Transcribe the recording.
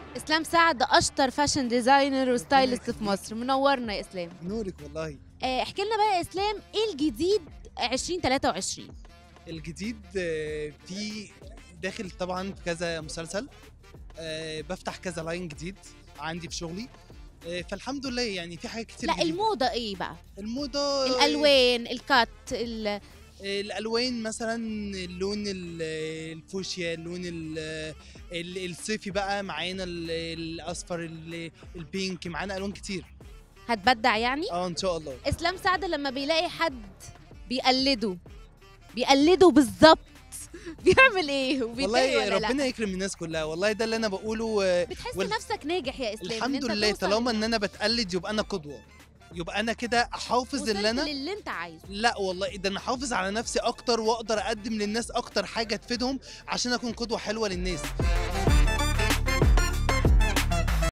اسلام سعد اشطر فاشن ديزاينر وستايلست في مصر منورنا يا اسلام نورك والله آه، احكي لنا بقى يا اسلام ايه الجديد 2023 الجديد آه، في داخل طبعا في كذا مسلسل آه، بفتح كذا لاين جديد عندي في شغلي آه، فالحمد لله يعني في حاجات كتير لا جديدة. الموضه ايه بقى الموضه الالوان الكات ال- آه، الالوان مثلا اللون ال- الفوشيا اللون ال- ال- الصيفي بقى معانا ال- الاصفر ال- البينك معانا الوان كتير هتبدع يعني اه ان شاء الله اسلام سعد لما بيلاقي حد بيقلده بيقلده بالظبط بيعمل ايه وبيتضايق والله ولا لا ربنا يكرم الناس كلها والله ده اللي انا بقوله آه، بتحس وال- نفسك ناجح يا اسلام إن الحمد أنت لله توصل طالما ان انا بتقلد يبقى انا قدوه يبقى انا كده احافظ وصلت اللي انا للي انت عايزه لا والله ده انا احافظ على نفسي اكتر واقدر اقدم للناس اكتر حاجه تفيدهم عشان اكون قدوه حلوه للناس